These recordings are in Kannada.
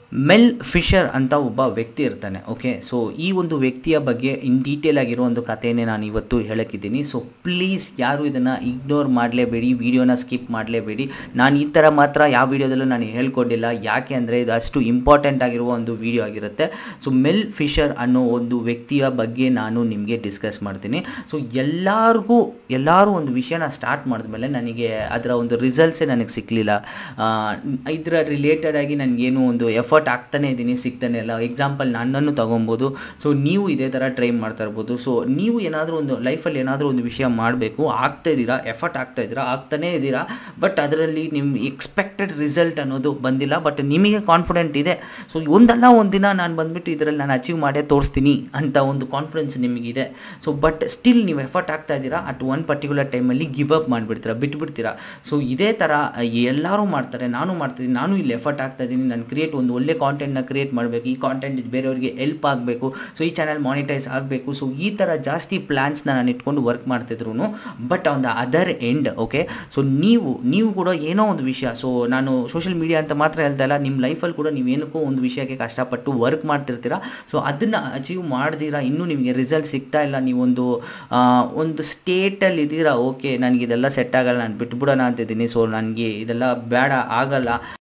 ಮೆಲ್ ಫಿಶರ್ ಅಂತ ಒಬ್ಬ ವ್ಯಕ್ತಿ ಇರ್ತಾನೆ ಓಕೆ ಸೊ ಈ ಒಂದು ವ್ಯಕ್ತಿಯ ಬಗ್ಗೆ ಇನ್ ಡೀಟೇಲ್ ಆಗಿರೋ ಒಂದು ಕಥೆಯನ್ನೇ ನಾನು ಇವತ್ತು ಹೇಳಕ್ಕಿದ್ದೀನಿ ಸೊ ಪ್ಲೀಸ್ ಯಾರು ಇದನ್ನು ಇಗ್ನೋರ್ ಮಾಡಲೇಬೇಡಿ ವಿಡಿಯೋನ ಸ್ಕಿಪ್ ಮಾಡಲೇಬೇಡಿ ನಾನು ಈ ಥರ ಮಾತ್ರ ಯಾವ ವಿಡಿಯೋದಲ್ಲೂ ನಾನು ಹೇಳ್ಕೊಂಡಿಲ್ಲ ಯಾಕೆ ಅಂದರೆ ಇದು ಅಷ್ಟು ಇಂಪಾರ್ಟೆಂಟ್ ಆಗಿರುವ ಒಂದು ವಿಡಿಯೋ ಆಗಿರುತ್ತೆ ಸೊ ಮೆಲ್ ಫಿಶರ್ ಅನ್ನೋ ಒಂದು ವ್ಯಕ್ತಿಯ ಬಗ್ಗೆ ನಾನು ನಿಮಗೆ ಡಿಸ್ಕಸ್ ಮಾಡ್ತೀನಿ ಸೊ ಎಲ್ಲರಿಗೂ ಎಲ್ಲರೂ ಒಂದು ವಿಷಯನ ಸ್ಟಾರ್ಟ್ ಮಾಡಿದ್ಮೇಲೆ ನನಗೆ ಅದರ ಒಂದು ರಿಸಲ್ಟ್ಸೇ ನನಗೆ ಸಿಕ್ಕಲಿಲ್ಲ ಇದರ ರಿಲೇಟೆಡ್ ಆಗಿ ನನಗೇನು ಒಂದು ಎಫರ್ಟ್ ಆಗ್ತಾನೆ ಇದ್ದೀನಿ ಸಿಗ್ತಾನೆ ಇಲ್ಲ ಎಕ್ಸಾಂಪಲ್ ನನ್ನನ್ನು ತೊಗೊಬೋದು ಸೊ ನೀವು ಇದೇ ಥರ ಟ್ರೈ ಮಾಡ್ತಾ ಇರ್ಬೋದು ಸೊ ನೀವು ಏನಾದರೂ ಒಂದು ಲೈಫಲ್ಲಿ ಏನಾದರೂ ಒಂದು ವಿಷಯ ಮಾಡಬೇಕು ಆಗ್ತಾ ಇದ್ದೀರಾ ಎಫರ್ಟ್ ಆಗ್ತಾ ಇದ್ದೀರಾ ಆಗ್ತಾನೇ ಇದ್ದೀರಾ ಬಟ್ ಅದರಲ್ಲಿ ನಿಮ್ಮ ಎಕ್ಸ್ಪೆಕ್ಟೆಡ್ ರಿಸಲ್ಟ್ ಅನ್ನೋದು ಬಂದಿಲ್ಲ ಬಟ್ ನಿಮಗೆ ಕಾನ್ಫಿಡೆಂಟ್ ಇದೆ ಸೊ ಒಂದಲ್ಲ ಒಂದಿನ ನಾನು ಬಂದುಬಿಟ್ಟು ಇದರಲ್ಲಿ ನಾನು ಅಚೀವ್ ಮಾಡೇ ತೋರಿಸ್ತೀನಿ ಅಂತ ಒಂದು ಕಾನ್ಫಿಡೆನ್ಸ್ ನಿಮಗಿದೆ ಸೊ ಬಟ್ ಸ್ಟಿಲ್ ನೀವು ಎಫರ್ಟ್ ಆಗ್ತಾ ಇದ್ದೀರಾ ಅಟ್ ಒನ್ ಪರ್ಟಿಕ್ಯುಲರ್ ಟೈಮಲ್ಲಿ ಗಿವ್ ಅಪ್ ಮಾಡಿಬಿಡ್ತೀರಾ ಬಿಟ್ಬಿಡ್ತೀರಾ ಸೊ ಇದೇ ಥರ ಎಲ್ಲರೂ ಮಾಡ್ತಾರೆ ನಾನು ಮಾಡ್ತಿದ್ದೀನಿ ನಾನು ಇಲ್ಲಿ ಎಫರ್ಟ್ ಆಗ್ತಾ ಇದ್ದೀನಿ ನಾನು ಕ್ರಿಯೇಟ್ ಒಂದು ಒಳ್ಳೆ ಕಾಂಟೆಂಟ್ನ ಕ್ರಿಯೇಟ್ ಮಾಡಬೇಕು ಈ ಕಾಂಟೆಂಟ್ ಬೇರೆಯವರಿಗೆ ಹೆಲ್ಪ್ ಆಗಬೇಕು ಸೊ ಈ ಚಾನಲ್ ಮಾನಿಟೈಸ್ ಆಗಬೇಕು ಸೊ ಈ ಥರ ಜಾಸ್ತಿ ಪ್ಲ್ಯಾನ್ಸ್ನ ನಾನು ಇಟ್ಕೊಂಡು ವರ್ಕ್ ಮಾಡ್ತಿದ್ರು but on the other end okay so ನೀವು ನೀವು ಕೂಡ ಏನೋ ಒಂದು ವಿಷಯ ಸೊ ನಾನು ಸೋಷಿಯಲ್ ಮೀಡಿಯಾ ಅಂತ ಮಾತ್ರ ಹೇಳ್ತಾ ಇಲ್ಲ ನಿಮ್ಮ ಲೈಫಲ್ಲಿ ಕೂಡ ನೀವು ಏನಕ್ಕೋ ಒಂದು ವಿಷಯಕ್ಕೆ ಕಷ್ಟಪಟ್ಟು ವರ್ಕ್ ಮಾಡ್ತಿರ್ತೀರಾ ಸೊ ಅದನ್ನು ಅಚೀವ್ ಮಾಡ್ದಿರಾ ಇನ್ನೂ ನಿಮಗೆ ರಿಸಲ್ಟ್ ಸಿಗ್ತಾ ಇಲ್ಲ ನೀವೊಂದು ಆ, ಒಂದು ಸ್ಟೇಟಲ್ಲಿ ಇದ್ದೀರಾ ಓಕೆ ನನಗೆ ಇದೆಲ್ಲ ಸೆಟ್ ಆಗಲ್ಲ ನಾನು ಬಿಟ್ಬಿಡೋಣ ಅಂತಿದ್ದೀನಿ ಸೊ ನನಗೆ ಇದೆಲ್ಲ ಬೇಡ ಆಗಲ್ಲ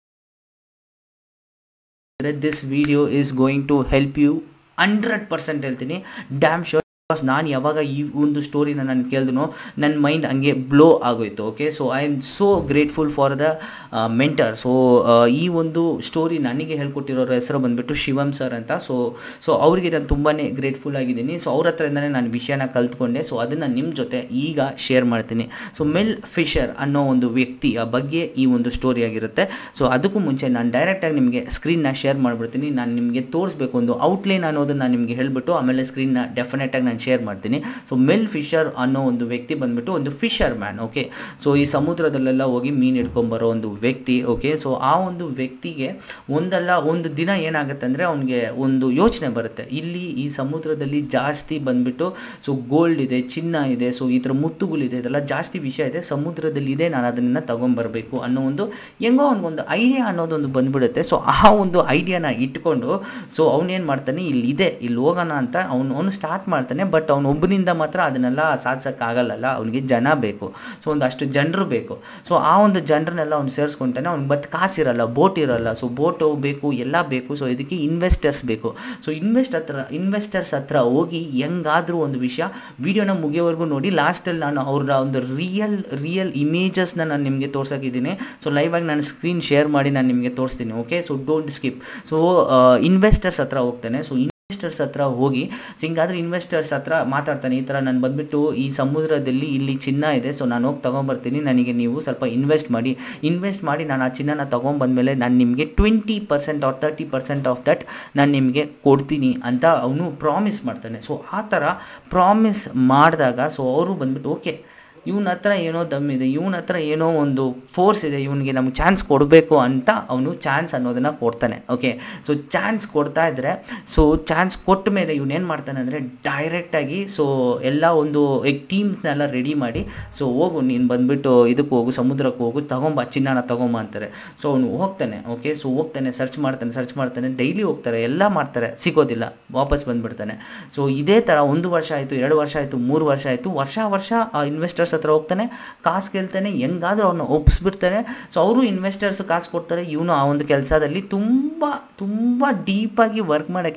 this video is going to help you hundred percent ಹೇಳ್ತೀನಿ ಡ್ಯಾಮ್ ಶೋರ್ ಬಿಕಾಸ್ ನಾನು ಯಾವಾಗ ಈ ಒಂದು ಸ್ಟೋರಿನ ನಾನು ಕೇಳಿದ್ನೋ ನನ್ನ ಮೈಂಡ್ ಹಂಗೆ ಬ್ಲೋ ಆಗೋಯ್ತು okay so I am so grateful for the mentor so ಈ ಒಂದು ಸ್ಟೋರಿ ನನಗೆ ಹೇಳ್ಕೊಟ್ಟಿರೋರ ಹೆಸರು ಬಂದುಬಿಟ್ಟು ಶಿವಮ್ ಸರ್ ಅಂತ ಸೊ ಸೊ ಅವರಿಗೆ ನಾನು ತುಂಬಾ ಗ್ರೇಟ್ಫುಲ್ ಆಗಿದ್ದೀನಿ ಸೊ ಅವ್ರ ಹತ್ರದಿಂದನೇ ನಾನು ವಿಷಯನ ಕಲ್ತ್ಕೊಂಡೆ ಸೊ ಅದನ್ನು ನಿಮ್ಮ ಜೊತೆ ಈಗ ಶೇರ್ ಮಾಡ್ತೀನಿ ಸೊ ಮೆಲ್ ಫಿಶರ್ ಅನ್ನೋ ಒಂದು ವ್ಯಕ್ತಿಯ ಬಗ್ಗೆ ಈ ಒಂದು ಸ್ಟೋರಿ ಆಗಿರುತ್ತೆ ಸೊ ಅದಕ್ಕೂ ಮುಂಚೆ ನಾನು ಡೈರೆಕ್ಟಾಗಿ ನಿಮಗೆ ಸ್ಕ್ರೀನ್ನ ಶೇರ್ ಮಾಡಿಬಿಡ್ತೀನಿ ನಾನು ನಿಮಗೆ ತೋರಿಸ್ಬೇಕು ಒಂದು ಔಟ್ಲೈನ್ ಅನ್ನೋದನ್ನು ನಾನು ನಿಮಗೆ ಹೇಳ್ಬಿಟ್ಟು ಆಮೇಲೆ ಸ್ಕ್ರೀನ್ನ ಡೆಫಿನೆಟಾಗಿ ನಾನು ಶೇರ್ ಮಾಡ್ತೀನಿ ಸೊ ಮೆಲ್ ಫಿಶರ್ ಅನ್ನೋ ಒಂದು ವ್ಯಕ್ತಿ ಬಂದ್ಬಿಟ್ಟು ಒಂದು ಫಿಶರ್ ಮ್ಯಾನ್ ಓಕೆ ಸೊ ಈ ಸಮುದ್ರದಲ್ಲೆಲ್ಲ ಹೋಗಿ ಮೀನು ಹಿಡ್ಕೊಂಬರೋ ಒಂದು ವ್ಯಕ್ತಿ ಓಕೆ ಸೊ ಆ ಒಂದು ವ್ಯಕ್ತಿಗೆ ಒಂದಲ್ಲ ಒಂದು ದಿನ ಏನಾಗುತ್ತೆ ಅಂದರೆ ಅವನಿಗೆ ಒಂದು ಯೋಚನೆ ಬರುತ್ತೆ ಇಲ್ಲಿ ಈ ಸಮುದ್ರದಲ್ಲಿ ಜಾಸ್ತಿ ಬಂದ್ಬಿಟ್ಟು ಸೊ ಗೋಲ್ಡ್ ಇದೆ ಚಿನ್ನ ಇದೆ ಸೊ ಈ ಥರ ಮುತ್ತುಗಳಿದೆ ಇದೆಲ್ಲ ಜಾಸ್ತಿ ವಿಷಯ ಇದೆ ಸಮುದ್ರದಲ್ಲಿ ಇದೆ ನಾನು ಅದನ್ನು ತಗೊಂಬರ್ಬೇಕು ಅನ್ನೋ ಒಂದು ಹೆಂಗೋ ಅವ್ನಿಗೊಂದು ಐಡಿಯಾ ಅನ್ನೋದೊಂದು ಬಂದ್ಬಿಡುತ್ತೆ ಸೊ ಆ ಒಂದು ಐಡಿಯಾನ ಇಟ್ಕೊಂಡು ಸೊ ಅವನೇನು ಮಾಡ್ತಾನೆ ಇಲ್ಲಿ ಇದೆ ಇಲ್ಲಿ ಹೋಗೋಣ ಅಂತ ಅವನು ಅವನು ಸ್ಟಾರ್ಟ್ ಮಾಡ್ತಾನೆ ಬಟ್ ಅವನು ಒಬ್ಬನಿಂದ ಮಾತ್ರ ಅದನ್ನೆಲ್ಲ ಸಾಧಿಸೋಕ್ಕಾಗಲ್ಲಲ್ಲ ಅವನಿಗೆ ಜನ ಬೇಕು ಸೊ ಒಂದಷ್ಟು ಜನರು ಬೇಕು ಸೊ ಆ ಒಂದು ಜನರನ್ನೆಲ್ಲ ಅವ್ನು ಸೇರಿಸ್ಕೊಂತಾನೆ ಅವ್ನು ಬಟ್ ಕಾಸಿರಲ್ಲ ಬೋಟ್ ಇರಲ್ಲ ಸೊ ಬೋಟು ಬೇಕು ಎಲ್ಲ ಬೇಕು ಸೊ ಇದಕ್ಕೆ ಇನ್ವೆಸ್ಟರ್ಸ್ ಬೇಕು ಸೊ ಇನ್ವೆಸ್ಟ್ ಹತ್ರ ಇನ್ವೆಸ್ಟರ್ಸ್ ಹತ್ರ ಹೋಗಿ ಹೆಂಗಾದರೂ ಒಂದು ವಿಷಯ ವಿಡಿಯೋನ ಮುಗಿಯೋವರೆಗೂ ನೋಡಿ ಲಾಸ್ಟಲ್ಲಿ ನಾನು ಅವ್ರ ಒಂದು ರಿಯಲ್ ರಿಯಲ್ ಇಮೇಜಸ್ನ ನಾನು ನಿಮಗೆ ತೋರ್ಸೋಕ್ಕಿದ್ದೀನಿ ಸೊ ಲೈವ್ ಆಗಿ ನಾನು ಸ್ಕ್ರೀನ್ ಶೇರ್ ಮಾಡಿ ನಾನು ನಿಮಗೆ ತೋರಿಸ್ತೀನಿ okay so don't skip so investors ಹತ್ರ ಹೋಗ್ತಾನೆ ಸೊ ಇನ್ವೆಸ್ಟರ್ಸ್ ಹತ್ರ ಹೋಗಿ ಸೊ ಹಿಂಗಾದ್ರೆ ಇನ್ವೆಸ್ಟರ್ಸ್ ಹತ್ರ ಮಾತಾಡ್ತಾನೆ ಈ ಥರ ನಾನು ಬಂದ್ಬಿಟ್ಟು ಈ ಸಮುದ್ರದಲ್ಲಿ ಇಲ್ಲಿ ಚಿನ್ನ ಇದೆ ಸೊ ನಾನು ಹೋಗಿ ತೊಗೊಂಬರ್ತೀನಿ ನನಗೆ ನೀವು ಸ್ವಲ್ಪ ಇನ್ವೆಸ್ಟ್ ಮಾಡಿ ಇನ್ವೆಸ್ಟ್ ಮಾಡಿ ನಾನು ಆ ಚಿನ್ನನ ತೊಗೊಂಬಂದ್ಮೇಲೆ ನಾನು ನಿಮಗೆ twenty percent or thirty percent of that ನಾನು ನಿಮಗೆ ಕೊಡ್ತೀನಿ ಅಂತ ಅವನು ಪ್ರಾಮಿಸ್ ಮಾಡ್ತಾನೆ ಸೊ ಆ ಥರ ಪ್ರಾಮಿಸ್ ಮಾಡಿದಾಗ ಸೊ ಅವರು ಬಂದ್ಬಿಟ್ಟು ಓಕೆ ಇವನ ಹತ್ರ ಏನೋ ದಮ್ ಇದೆ ಇವನ ಹತ್ರ ಏನೋ ಒಂದು ಫೋರ್ಸ್ ಇದೆ ಇವನಿಗೆ ನಮ್ಗೆ ಚಾನ್ಸ್ ಕೊಡಬೇಕು ಅಂತ ಅವನು ಚಾನ್ಸ್ ಅನ್ನೋದನ್ನು ಕೊಡ್ತಾನೆ ಓಕೆ ಸೊ ಚಾನ್ಸ್ ಕೊಡ್ತಾ ಇದ್ದರೆ ಸೊ ಚಾನ್ಸ್ ಕೊಟ್ಟ ಮೇಲೆ ಇವನೇನು ಮಾಡ್ತಾನೆ ಅಂದರೆ ಡೈರೆಕ್ಟಾಗಿ ಸೊ ಎಲ್ಲ ಒಂದು ಟೀಮ್ಸ್ನೆಲ್ಲ ರೆಡಿ ಮಾಡಿ ಸೊ ಹೋಗು ನೀನು ಬಂದುಬಿಟ್ಟು ಇದಕ್ಕೆ ಹೋಗು ಸಮುದ್ರಕ್ಕೆ ಹೋಗು ತಗೊಂಬ ಚಿನ್ನನ ತಗೊಂಬ ಅಂತಾರೆ ಸೊ ಅವನು ಹೋಗ್ತಾನೆ ಓಕೆ ಸೊ ಹೋಗ್ತಾನೆ ಸರ್ಚ್ ಮಾಡ್ತಾನೆ ಸರ್ಚ್ ಮಾಡ್ತಾನೆ ಡೈಲಿ ಹೋಗ್ತಾರೆ ಎಲ್ಲ ಮಾಡ್ತಾರೆ ಸಿಗೋದಿಲ್ಲ ವಾಪಸ್ ಬಂದುಬಿಡ್ತಾನೆ ಸೊ ಇದೇ ಥರ ಒಂದು ವರ್ಷ ಆಯಿತು ಎರಡು ವರ್ಷ ಆಯಿತು ಮೂರು ವರ್ಷ ಆಯಿತು ವರ್ಷ ವರ್ಷ ಆ ಇನ್ವೆಸ್ಟರ್ಸ್ ಹತ್ರ ಹೋಗ್ತಾನೆ ಕಾಸು ಕೇಳ್ತಾನೆ ಹೆಂಗಾದ್ರೂ ಅವ್ರನ್ನ ಒಪ್ಪಿಸ್ಬಿಡ್ತಾನೆ ಸೊ ಅವರು ಇನ್ವೆಸ್ಟರ್ಸ್ ಕಾಸು ಕೊಡ್ತಾರೆ ಇವನು ಆ ಒಂದು ಕೆಲಸದಲ್ಲಿ ತುಂಬ ತುಂಬ ಡೀಪಾಗಿ ವರ್ಕ್ ಮಾಡೋಕ್ಕೆ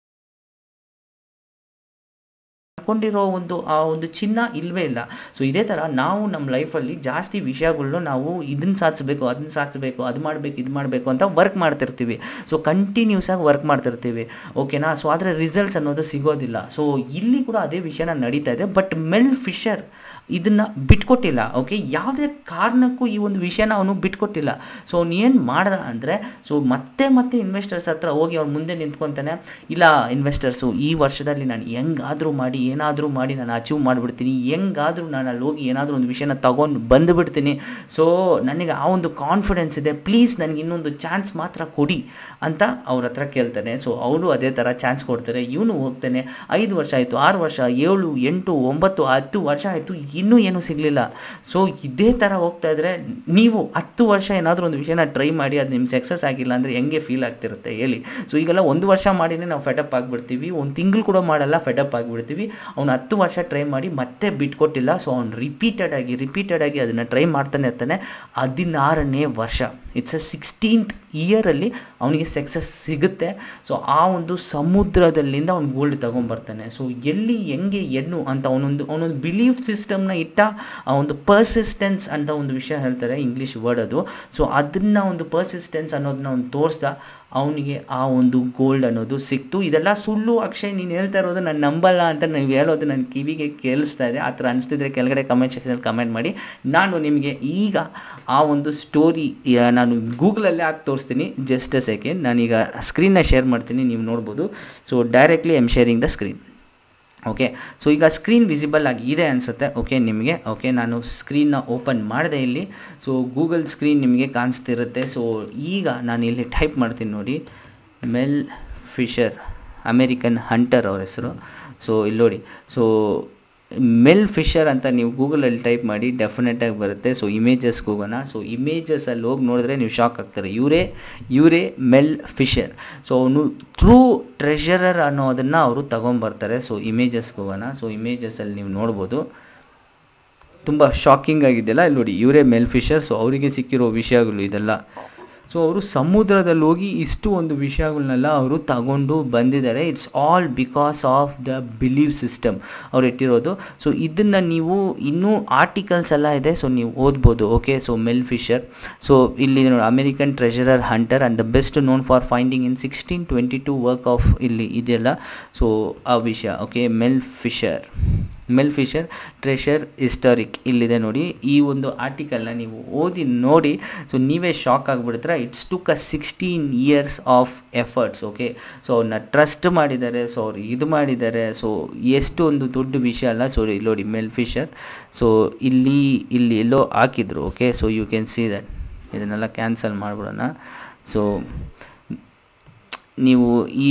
ಕೊಂಡಿರೋ ಒಂದು ಆ ಒಂದು ಚಿನ್ನ ಇಲ್ಲವೇ ಇಲ್ಲ ಸೊ ಇದೇ ಥರ ನಾವು ನಮ್ಮ ಲೈಫಲ್ಲಿ ಜಾಸ್ತಿ ವಿಷಯಗಳನ್ನ ನಾವು ಇದನ್ನ ಸಾಧಿಸ್ಬೇಕು ಅದನ್ನ ಸಾಧಿಸ್ಬೇಕು ಅದು ಮಾಡಬೇಕು ಇದು ಮಾಡಬೇಕು ಅಂತ ವರ್ಕ್ ಮಾಡ್ತಿರ್ತೀವಿ ಸೊ ಕಂಟಿನ್ಯೂಸ್ ಆಗಿ ವರ್ಕ್ ಮಾಡ್ತಿರ್ತೀವಿ ಓಕೆನಾ ಸೊ ಆದರೆ ರಿಸಲ್ಟ್ಸ್ ಅನ್ನೋದು ಸಿಗೋದಿಲ್ಲ ಸೊ ಇಲ್ಲಿ ಕೂಡ ಅದೇ ವಿಷಯನ ನಡೀತಾ ಇದೆ ಬಟ್ ಮೆಲ್ ಫಿಶರ್ ಇದನ್ನು ಬಿಟ್ಕೊಟ್ಟಿಲ್ಲ ಓಕೆ ಯಾವುದೇ ಕಾರಣಕ್ಕೂ ಈ ಒಂದು ವಿಷಯನ ಅವನು ಬಿಟ್ಕೊಟ್ಟಿಲ್ಲ ಸೊ ಅವನು ಏನು ಮಾಡ್ದ ಅಂದರೆ ಸೊ ಮತ್ತೆ ಮತ್ತೆ ಇನ್ವೆಸ್ಟರ್ಸ್ ಹತ್ರ ಹೋಗಿ ಅವ್ನು ಮುಂದೆ ನಿಂತ್ಕೊತಾನೆ ಇಲ್ಲ ಇನ್ವೆಸ್ಟರ್ಸು ಈ ವರ್ಷದಲ್ಲಿ ನಾನು ಹೆಂಗಾದರೂ ಮಾಡಿ ಏನಾದರೂ ಮಾಡಿ ನಾನು ಅಚೀವ್ ಮಾಡಿಬಿಡ್ತೀನಿ ಹೆಂಗಾದರೂ ನಾನು ಅಲ್ಲಿ ಹೋಗಿ ಏನಾದರೂ ಒಂದು ವಿಷಯನ ತಗೊಂಡು ಬಂದುಬಿಡ್ತೀನಿ ಸೊ ನನಗೆ ಆ ಒಂದು ಕಾನ್ಫಿಡೆನ್ಸ್ ಇದೆ ಪ್ಲೀಸ್ ನನಗೆ ಇನ್ನೊಂದು ಚಾನ್ಸ್ ಮಾತ್ರ ಕೊಡಿ ಅಂತ ಅವ್ರ ಹತ್ರ ಕೇಳ್ತಾನೆ ಸೊ ಅವರು ಅದೇ ಥರ ಚಾನ್ಸ್ ಕೊಡ್ತಾರೆ ಇವನು ಹೋಗ್ತಾನೆ ಐದು ವರ್ಷ ಆಯಿತು ಆರು ವರ್ಷ ಏಳು ಎಂಟು ಒಂಬತ್ತು ಹತ್ತು ವರ್ಷ ಆಯಿತು ಇನ್ನೂ ಏನೂ ಸಿಗಲಿಲ್ಲ ಸೊ ಇದೇ ಥರ ಹೋಗ್ತಾ ಇದ್ರೆ ನೀವು ಹತ್ತು ವರ್ಷ ಏನಾದರೂ ಒಂದು ವಿಷಯನ ಟ್ರೈ ಮಾಡಿ ಅದು ನಿಮ್ಗೆ ಸಕ್ಸಸ್ ಆಗಿಲ್ಲ ಅಂದರೆ ಹೆಂಗೆ ಫೀಲ್ ಆಗ್ತಿರುತ್ತೆ ಹೇಳಿ ಸೊ ಈಗೆಲ್ಲ ಒಂದು ವರ್ಷ ಮಾಡಿನೇ ನಾವು ಫೆಟಪ್ ಆಗಿಬಿಡ್ತೀವಿ ಒಂದು ತಿಂಗಳು ಕೂಡ ಮಾಡಲ್ಲ ಫೆಟಪ್ ಆಗಿಬಿಡ್ತೀವಿ ಅವ್ನು ಹತ್ತು ವರ್ಷ ಟ್ರೈ ಮಾಡಿ ಮತ್ತೆ ಬಿಟ್ಕೊಟ್ಟಿಲ್ಲ ಸೊ ಅವ್ನು ರಿಪೀಟೆಡ್ ಆಗಿ ರಿಪೀಟೆಡ್ ಆಗಿ ಅದನ್ನು ಟ್ರೈ ಮಾಡ್ತಾನೆ ಇರ್ತಾನೆ ಹದಿನಾರನೇ ವರ್ಷ ಇಟ್ಸ್ ಅ ಸಿಕ್ಸ್ಟೀನ್ತ್ ಇಯರಲ್ಲಿ ಅವನಿಗೆ ಸಕ್ಸಸ್ ಸಿಗುತ್ತೆ ಸೊ ಆ ಒಂದು ಸಮುದ್ರದಲ್ಲಿಂದ ಅವ್ನು ಗೋಲ್ಡ್ ತೊಗೊಂಬರ್ತಾನೆ ಸೊ ಎಲ್ಲಿ ಹೆಂಗೆ ಏನು ಅಂತ ಅವನೊಂದು ಅವನೊಂದು ಬಿಲೀಫ್ ಸಿಸ್ಟಮ್ನ ಇಟ್ಟ ಆ ಒಂದು ಪರ್ಸಿಸ್ಟೆನ್ಸ್ ಅಂತ ಒಂದು ವಿಷಯ ಹೇಳ್ತಾರೆ ಇಂಗ್ಲೀಷ್ ವರ್ಡ್ ಅದು ಸೊ ಅದನ್ನ ಒಂದು ಪರ್ಸಿಸ್ಟೆನ್ಸ್ ಅನ್ನೋದನ್ನ ಅವ್ನು ತೋರಿಸ್ದ ಅವನಿಗೆ ಆ ಒಂದು ಗೋಲ್ಡ್ ಅನ್ನೋದು ಸಿಕ್ತು ಇದೆಲ್ಲ ಸುಳ್ಳು ಅಕ್ಷಯ್ ನೀನು ಹೇಳ್ತಾ ಇರೋದು ನಾನು ನಂಬಲ್ಲ ಅಂತ ನೀವು ಹೇಳೋದು ನನ್ನ ಕಿವಿಗೆ ಕೇಳಿಸ್ತಾ ಇದೆ ಆ ಥರ ಅನಿಸ್ತಿದ್ರೆ ಕೆಳಗಡೆ ಕಮೆಂಟ್ ಸೆಕ್ಷನಲ್ಲಿ ಕಮೆಂಟ್ ಮಾಡಿ ನಾನು ನಿಮಗೆ ಈಗ ಆ ಒಂದು ಸ್ಟೋರಿ ನಾನು ಗೂಗಲಲ್ಲೇ ಹಾಕಿ ತೋರಿಸ್ತೀನಿ ಜಸ್ಟ್ ಅ ಸೆಕೆಂಡ್ ನಾನೀಗ ಸ್ಕ್ರೀನ್ನ ಶೇರ್ ಮಾಡ್ತೀನಿ ನೀವು ನೋಡ್ಬೋದು so directly I am sharing the screen okay so ಈಗ ಸ್ಕ್ರೀನ್ ವಿಸಿಬಲ್ ಆಗಿ ಇದೆ ಅನಿಸುತ್ತೆ ಓಕೆ ನಿಮಗೆ ಓಕೆ ನಾನು ಸ್ಕ್ರೀನ್ನ ಓಪನ್ ಮಾಡಿದೆ ಇಲ್ಲಿ ಸೊ ಗೂಗಲ್ ಸ್ಕ್ರೀನ್ ನಿಮಗೆ ಕಾಣಿಸ್ತಿರುತ್ತೆ ಸೊ ಈಗ ನಾನು ಇಲ್ಲಿ ಟೈಪ್ ಮಾಡ್ತೀನಿ ನೋಡಿ ಮೆಲ್ ಫಿಶರ್ ಅಮೇರಿಕನ್ ಹಂಟರ್ ಅವ್ರ ಹೆಸರು ಸೊ ಇಲ್ಲಿ ನೋಡಿ ಸೊ ಮೆಲ್ ಫಿಶರ್ ಅಂತ ನೀವು ಗೂಗಲಲ್ಲಿ ಟೈಪ್ ಮಾಡಿ ಡೆಫಿನೆಟಾಗಿ ಬರುತ್ತೆ ಸೊ ಇಮೇಜಸ್ಗೆ ಹೋಗೋಣ ಸೊ ಇಮೇಜಸಲ್ಲಿ ಹೋಗಿ ನೋಡಿದ್ರೆ ನೀವು ಶಾಕ್ ಆಗ್ತಾರೆ ಇವರೇ ಇವರೇ ಮೆಲ್ ಫಿಶರ್ ಸೊ ಅವನು ಟ್ರೂ ಟ್ರೆಷರರ್ ಅನ್ನೋದನ್ನು ಅವರು ತಗೊಂಬರ್ತಾರೆ ಸೊ ಇಮೇಜಸ್ಗೆ ಹೋಗೋಣ ಸೊ ಇಮೇಜಸಲ್ಲಿ ನೀವು ನೋಡ್ಬೋದು ತುಂಬ ಶಾಕಿಂಗ್ ಆಗಿದೆಯಲ್ಲ ಇಲ್ಲಿ ನೋಡಿ ಇವರೇ ಮೆಲ್ ಫಿಶರ್ ಸೊ ಅವರಿಗೆ ಸಿಕ್ಕಿರೋ ವಿಷಯಗಳು ಇದೆಲ್ಲ ಸೊ ಅವರು ಸಮುದ್ರದಲ್ಲಿ ಹೋಗಿ ಇಷ್ಟು ಒಂದು ವಿಷಯಗಳನ್ನೆಲ್ಲ ಅವರು ತಗೊಂಡು ಬಂದಿದ್ದಾರೆ it's all because of the belief system ಅವ್ರು ಇಟ್ಟಿರೋದು ಸೊ ಇದನ್ನು ನೀವು ಇನ್ನೂ ಆರ್ಟಿಕಲ್ಸ್ ಎಲ್ಲ ಇದೆ ಸೊ ನೀವು ಓದ್ಬೋದು okay so Mel Fisher so ಇಲ್ಲಿ ನೋಡಿ American treasurer hunter and the best known for finding in sixteen twenty two work of ಇಲ್ಲಿ ಇದೆಯಲ್ಲ ಸೊ ಆ ವಿಷಯ ಓಕೆ ಮೆಲ್ ಫಿಶರ್ ಮೆಲ್ ಫಿಶರ್ ಟ್ರೆಷರ್ ಹಿಸ್ಟಾರಿಕ್ ಇಲ್ಲಿದೆ ನೋಡಿ ಈ ಒಂದು ಆರ್ಟಿಕಲ್ನ ನೀವು ಓದಿ ನೋಡಿ ಸೊ ನೀವೇ ಶಾಕ್ ಆಗಿಬಿಡ್ತೀರ it's took a sixteen years of efforts okay so ಅವ್ರನ್ನ ಟ್ರಸ್ಟ್ ಮಾಡಿದ್ದಾರೆ ಸೊ ಅವ್ರು ಇದು ಮಾಡಿದ್ದಾರೆ ಸೊ ಎಷ್ಟು ಒಂದು ದೊಡ್ಡ ವಿಷಯ ಅಲ್ಲ ಸೊ ಇಲ್ಲಿ ನೋಡಿ ಮೆಲ್ ಫಿಶರ್ ಸೊ ಇಲ್ಲಿ ಇಲ್ಲಿ ಎಲ್ಲೋ ಹಾಕಿದ್ರು okay so you can see that ಇದನ್ನೆಲ್ಲ ಕ್ಯಾನ್ಸಲ್ ಮಾಡಿಬಿಡೋಣ ಸೊ ನೀವು ಈ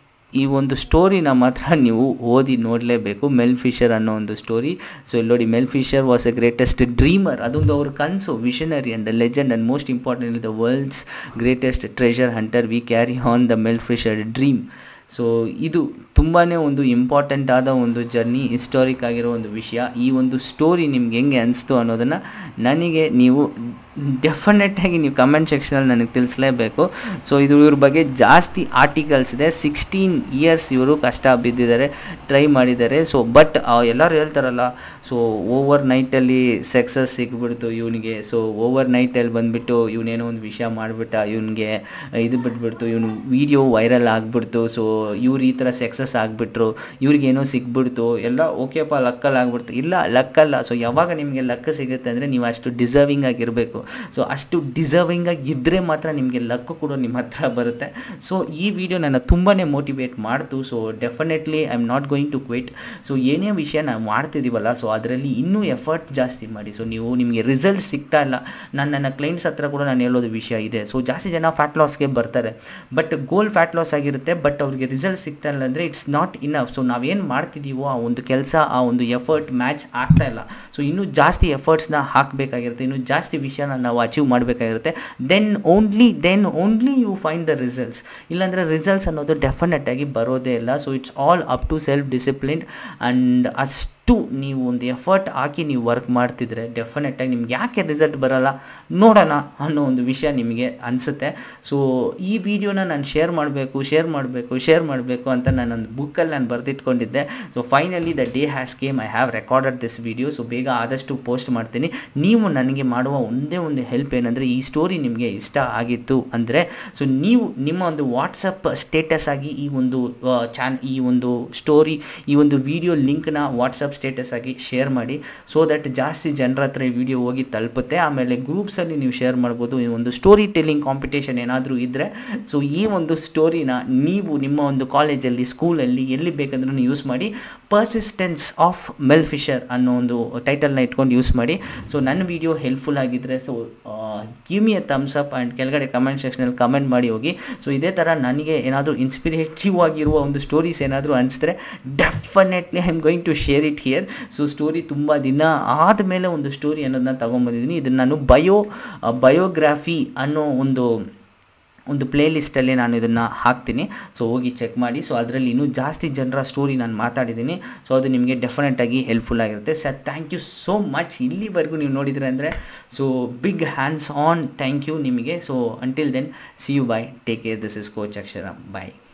ಈ ಒಂದು ಸ್ಟೋರಿನ ಮಾತ್ರ ನೀವು ಓದಿ ನೋಡಲೇಬೇಕು ಮೆಲ್ ಫಿಶರ್ ಅನ್ನೋ ಒಂದು ಸ್ಟೋರಿ ಸೊ ಇಲ್ಲಿ ನೋಡಿ Mel Fisher was a greatest dreamer ಅದೊಂದು ಅವ್ರ ಕನಸು visionary and legend and most important the world's greatest treasure hunter we carry on the Mel Fisher dream so ಇದು ತುಂಬಾ ಒಂದು ಇಂಪಾರ್ಟೆಂಟ್ ಆದ ಒಂದು ಜರ್ನಿ ಹಿಸ್ಟಾರಿಕ್ ಆಗಿರೋ ಒಂದು ವಿಷಯ ಈ ಒಂದು ಸ್ಟೋರಿ ನಿಮ್ಗೆ ಹೆಂಗೆ ಅನಿಸ್ತು ಅನ್ನೋದನ್ನು ನನಗೆ ನೀವು ಡೆಫಿನೆಟಾಗಿ ನೀವು ಕಮೆಂಟ್ ಸೆಕ್ಷನಲ್ಲಿ ನನಗೆ ತಿಳಿಸ್ಲೇಬೇಕು ಸೊ ಇದು ಇವ್ರ ಬಗ್ಗೆ ಜಾಸ್ತಿ ಆರ್ಟಿಕಲ್ಸ್ ಇದೆ ಸಿಕ್ಸ್ಟೀನ್ ಇಯರ್ಸ್ ಇವರು ಕಷ್ಟ ಬಿದ್ದಿದ್ದಾರೆ ಟ್ರೈ ಮಾಡಿದ್ದಾರೆ ಸೊ ಬಟ್ ಎಲ್ಲರೂ ಹೇಳ್ತಾರಲ್ಲ ಸೊ ಓವರ್ ನೈಟಲ್ಲಿ ಸಕ್ಸಸ್ ಸಿಕ್ಬಿಡ್ತು ಇವನಿಗೆ ಸೊ ಓವರ್ ನೈಟಲ್ಲಿ ಬಂದುಬಿಟ್ಟು ಇವನೇನೋ ಒಂದು ವಿಷಯ ಮಾಡಿಬಿಟ್ಟ ಇವನಿಗೆ ಇದು ಬಿಟ್ಬಿಡ್ತು ಇವನು ವೀಡಿಯೋ ವೈರಲ್ ಆಗಿಬಿಡ್ತು ಸೊ ಇವ್ರು ಈ ಥರ ಸಕ್ಸಸ್ ಆಗಿಬಿಟ್ರು ಇವ್ರಿಗೇನೋ ಸಿಕ್ಬಿಡ್ತು ಎಲ್ಲ ಓಕೆಪ್ಪ ಲಕ್ಕಲ್ಲಿ ಆಗ್ಬಿಡ್ತು ಇಲ್ಲ ಲಕ್ಕಲ್ಲ ಸೊ ಯಾವಾಗ ನಿಮಗೆ ಲಕ್ಕ ಸಿಗುತ್ತೆ ಅಂದರೆ ನೀವು ಅಷ್ಟು ಡಿಸರ್ವಿಂಗ್ ಆಗಿರಬೇಕು ಸೊ ಅಷ್ಟು ಡಿಸರ್ವಿಂಗ್ ಆಗಿ ಇದ್ದರೆ ಮಾತ್ರ ನಿಮಗೆ ಲಕ್ಕು ಕೂಡ ನಿಮ್ಮ ಹತ್ರ ಬರುತ್ತೆ ಸೊ ಈ ವಿಡಿಯೋ ನನ್ನ ತುಂಬಾ ಮೋಟಿವೇಟ್ ಮಾಡ್ತು so definitely I am not going to quit so ಏನೇ ವಿಷಯ ನಾವು ಮಾಡ್ತಿದ್ದೀವಲ್ಲ ಸೊ ಅದರಲ್ಲಿ ಇನ್ನೂ ಎಫರ್ಟ್ ಜಾಸ್ತಿ ಮಾಡಿ ಸೊ ನೀವು ನಿಮಗೆ ರಿಸಲ್ಟ್ ಸಿಗ್ತಾ ಇಲ್ಲ ನಾನು ನನ್ನ ಕ್ಲೈಂಟ್ಸ್ ಹತ್ರ ಕೂಡ ನಾನು ಹೇಳೋದು ವಿಷಯ ಇದೆ ಸೊ ಜಾಸ್ತಿ ಜನ ಫ್ಯಾಟ್ ಲಾಸ್ಗೆ ಬರ್ತಾರೆ ಬಟ್ ಗೋಲ್ ಫ್ಯಾಟ್ ಲಾಸ್ ಆಗಿರುತ್ತೆ ಬಟ್ ಅವ್ರಿಗೆ ರಿಸಲ್ಟ್ ಸಿಗ್ತಾ ಇಲ್ಲ ಅಂದರೆ ಇಟ್ಸ್ ನಾಟ್ ಇನಫ್ ಸೊ ನಾವೇನು ಮಾಡ್ತಿದ್ದೀವೋ ಆ ಒಂದು ಕೆಲಸ ಆ ಒಂದು ಎಫರ್ಟ್ ಮ್ಯಾಚ್ ಆಗ್ತಾ ಇಲ್ಲ ಸೊ ಇನ್ನೂ ಜಾಸ್ತಿ ಎಫರ್ಟ್ಸ್ನ ಹಾಕಬೇಕಾಗಿರುತ್ತೆ ಇನ್ನೂ ಜಾಸ್ತಿ ವಿಷಯನ ನಾವು ಅಚೀವ್ ಮಾಡಬೇಕಾಗಿರುತ್ತೆ then only then only you find the results ಇಲ್ಲಾಂದರೆ ರಿಸಲ್ಟ್ಸ್ ಅನ್ನೋದು ಡೆಫಿನೆಟ್ ಆಗಿ ಬರೋದೇ ಇಲ್ಲ so it's all up to self discipline and ಅಷ್ಟು ನೀವು ಒಂದು ಎಫರ್ಟ್ ಹಾಕಿ ನೀವು ವರ್ಕ್ ಮಾಡ್ತಿದ್ರೆ ಡೆಫಿನೆಟಾಗಿ ನಿಮ್ಗೆ ಯಾಕೆ ರಿಸಲ್ಟ್ ಬರೋಲ್ಲ ನೋಡೋಣ ಅನ್ನೋ ಒಂದು ವಿಷಯ ನಿಮಗೆ ಅನಿಸುತ್ತೆ ಸೊ ಈ ವಿಡಿಯೋನ ನಾನು ಶೇರ್ ಮಾಡಬೇಕು ಶೇರ್ ಮಾಡಬೇಕು ಶೇರ್ ಮಾಡಬೇಕು ಅಂತ ನಾನೊಂದು ಬುಕ್ಕಲ್ಲಿ ನಾನು ಬರೆದಿಟ್ಕೊಂಡಿದ್ದೆ so finally the day has came I have recorded this video so ಬೇಗ ಆದಷ್ಟು ಪೋಸ್ಟ್ ಮಾಡ್ತೀನಿ ನೀವು ನನಗೆ ಮಾಡುವ ಒಂದೇ ಒಂದು ಹೆಲ್ಪ್ ಏನಂದರೆ ಈ ಸ್ಟೋರಿ ನಿಮಗೆ ಇಷ್ಟ ಆಗಿತ್ತು ಅಂದರೆ ಸೊ ನೀವು ನಿಮ್ಮ ಒಂದು ವಾಟ್ಸಪ್ ಸ್ಟೇಟಸ್ ಆಗಿ ಈ ಒಂದು ಚಾನ್ ಈ ಒಂದು ಸ್ಟೋರಿ ಈ ಒಂದು ವಿಡಿಯೋ ಲಿಂಕ್ನ ವಾಟ್ಸಪ್ ಸ್ಟೇಟಸ್ ಆಗಿ ಶೇರ್ ಮಾಡಿ ಸೊ ದಟ್ ಜಾಸ್ತಿ ಜನರ ಹತ್ರ ಈ ವಿಡಿಯೋ ಹೋಗಿ ತಲುಪುತ್ತೆ ಆಮೇಲೆ ಗ್ರೂಪ್ಸಲ್ಲಿ ನೀವು ಶೇರ್ ಮಾಡ್ಬೋದು ಈ ಒಂದು ಸ್ಟೋರಿ ಟೆಲ್ಲಿಂಗ್ ಕಾಂಪಿಟೇಷನ್ ಏನಾದರೂ ಇದ್ದರೆ ಸೊ ಈ ಒಂದು ಸ್ಟೋರಿನ ನೀವು ನಿಮ್ಮ ಒಂದು ಕಾಲೇಜಲ್ಲಿ ಸ್ಕೂಲಲ್ಲಿ ಎಲ್ಲಿ ಬೇಕಂದ್ರೂ ಯೂಸ್ ಮಾಡಿ ಪರ್ಸಿಸ್ಟೆನ್ಸ್ ಆಫ್ ಮೆಲ್ ಫಿಶರ್ ಅನ್ನೋ ಒಂದು ಟೈಟಲ್ನ ಇಟ್ಕೊಂಡು ಯೂಸ್ ಮಾಡಿ ಸೊ ನನ್ನ ವಿಡಿಯೋ ಹೆಲ್ಪ್ಫುಲ್ ಆಗಿದ್ದರೆ so give me a thumbs up and ಕೆಳಗಡೆ ಕಮೆಂಟ್ ಸೆಕ್ಷನಲ್ಲಿ ಕಮೆಂಟ್ ಮಾಡಿ ಹೋಗಿ ಸೊ ಇದೇ ಥರ ನನಗೆ ಏನಾದರೂ ಇನ್ಸ್ಪಿರೇಟಿವ್ ಆಗಿರುವ ಒಂದು ಸ್ಟೋರೀಸ್ ಏನಾದರೂ ಅನಿಸಿದ್ರೆ definitely I am going to share it here so story ತುಂಬ ದಿನ ಆದಮೇಲೆ ಒಂದು ಸ್ಟೋರಿ ಅನ್ನೋದನ್ನ ತೊಗೊಂಬಂದಿದ್ದೀನಿ ಇದನ್ನು ನಾನು ಬಯೋ ಬಯೋಗ್ರಾಫಿ ಅನ್ನೋ ಒಂದು ಒಂದು ಪ್ಲೇ ಲಿಸ್ಟಲ್ಲಿ ನಾನು ಇದನ್ನು ಹಾಕ್ತೀನಿ ಸೊ ಹೋಗಿ ಚೆಕ್ ಮಾಡಿ ಸೊ ಅದರಲ್ಲಿ ಇನ್ನೂ ಜಾಸ್ತಿ ಜನರ ಸ್ಟೋರಿ ನಾನು ಮಾತಾಡಿದ್ದೀನಿ ಸೊ ಅದು ನಿಮಗೆ ಡೆಫಿನೆಟಾಗಿ ಹೆಲ್ಪ್ಫುಲ್ ಆಗಿರುತ್ತೆ sir thank you so much ಇಲ್ಲಿವರೆಗೂ ನೀವು ನೋಡಿದ್ರೆ ಅಂದರೆ so big hands on thank you ನಿಮಗೆ so until then see you bye take care this is coach Akshara bye